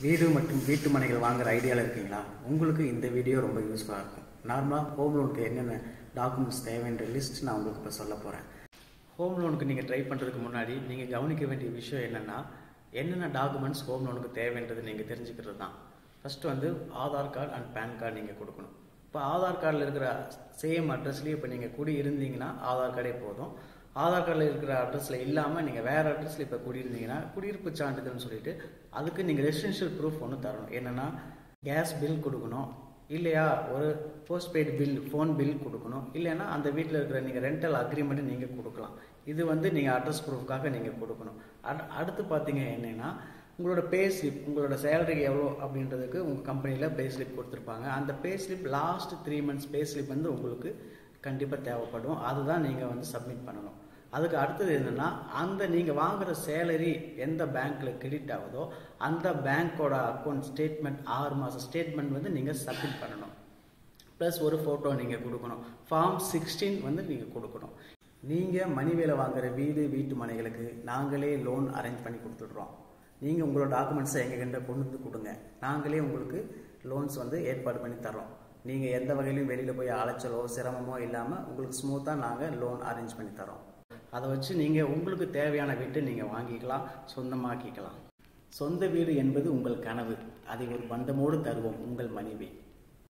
வீடு மற்றும் வீட்டு மனைகள் வாங்குற ஐடியாவில் இருக்கீங்களா உங்களுக்கு இந்த வீடியோ ரொம்ப யூஸ்ஃபுல்லாக இருக்கும் நார்மலாக ஹோம் லோனுக்கு என்னென்ன டாக்குமெண்ட்ஸ் தேவைன்ற லிஸ்ட் நான் உங்களுக்கு இப்போ சொல்ல போகிறேன் ஹோம் லோனுக்கு நீங்கள் ட்ரை பண்ணுறதுக்கு முன்னாடி நீங்கள் கவனிக்க வேண்டிய விஷயம் என்னென்னா என்னென்ன டாக்குமெண்ட்ஸ் ஹோம் லோனுக்கு தேவைன்றது நீங்கள் தெரிஞ்சுக்கிறது தான் ஃபஸ்ட்டு வந்து Aadhaar card and PAN card நீங்கள் கொடுக்கணும் இப்போ ஆதார் கார்டில் இருக்கிற சேம் அட்ரஸ்லேயே இப்போ நீங்கள் குடி இருந்தீங்கன்னா ஆதார் கார்டே போதும் ஆதார் கார்டில் இருக்கிற அட்ரஸில் இல்லாமல் நீங்கள் வேறு அட்ரஸில் இப்போ குடியிருந்தீங்கன்னா குடியிருப்பு சான்றிதழ்னு சொல்லிட்டு அதுக்கு நீங்கள் ரெசிடென்ஷியல் ப்ரூஃப் ஒன்று தரணும் என்னென்னா கேஸ் பில் கொடுக்கணும் இல்லையா ஒரு போஸ்ட்பெய்டு பில் ஃபோன் பில் கொடுக்கணும் இல்லைன்னா அந்த வீட்டில் இருக்கிற நீங்கள் ரெண்டல் அக்ரிமெண்ட் நீங்கள் கொடுக்கலாம் இது வந்து நீங்கள் அட்ரஸ் ப்ரூஃப்காக நீங்கள் கொடுக்கணும் அட் அடுத்து பார்த்தீங்க என்னென்னா உங்களோட பே ஸ்லிப் உங்களோட சேலரி எவ்வளோ அப்படின்றதுக்கு உங்கள் கம்பெனியில் பே ஸ்லிப் கொடுத்துருப்பாங்க அந்த pay slip last three months pay slip வந்து உங்களுக்கு கண்டிப்பாக தேவைப்படும் அதுதான் நீங்கள் வந்து சப்மிட் பண்ணணும் அதுக்கு அடுத்தது என்னென்னா அந்த நீங்கள் வாங்குகிற சேலரி எந்த பேங்க்கில் கிரெடிட் ஆகுதோ அந்த பேங்க்கோட அக்கௌண்ட் ஸ்டேட்மெண்ட் ஆறு மாதம் ஸ்டேட்மெண்ட் வந்து நீங்கள் சப்மிட் பண்ணணும் ப்ளஸ் ஒரு ஃபோட்டோ நீங்கள் கொடுக்கணும் ஃபார்ம் சிக்ஸ்டீன் வந்து நீங்கள் கொடுக்கணும் நீங்கள் மணி வேலை வாங்குகிற வீடு வீட்டு மனைகளுக்கு நாங்களே லோன் அரேஞ்ச் பண்ணி கொடுத்துட்றோம் நீங்கள் உங்களோட டாக்குமெண்ட்ஸை எங்ககிட்ட கொண்டு வந்து கொடுங்க நாங்களே உங்களுக்கு லோன்ஸ் வந்து ஏற்பாடு பண்ணி தரோம் நீங்கள் எந்த வகையிலும் வெளியில் போய் அலைச்சலோ சிரமமோ இல்லாமல் உங்களுக்கு ஸ்மூத்தாக நாங்கள் லோன் அரேஞ்ச் பண்ணி தரோம் அதை வச்சு நீங்கள் உங்களுக்கு தேவையான வீட்டை நீங்கள் வாங்கிக்கலாம் சொந்தமாக்கிக்கலாம் சொந்த வீடு என்பது உங்கள் கனவு அதை ஒரு பந்தமோடு தருவோம் உங்கள் மனைவி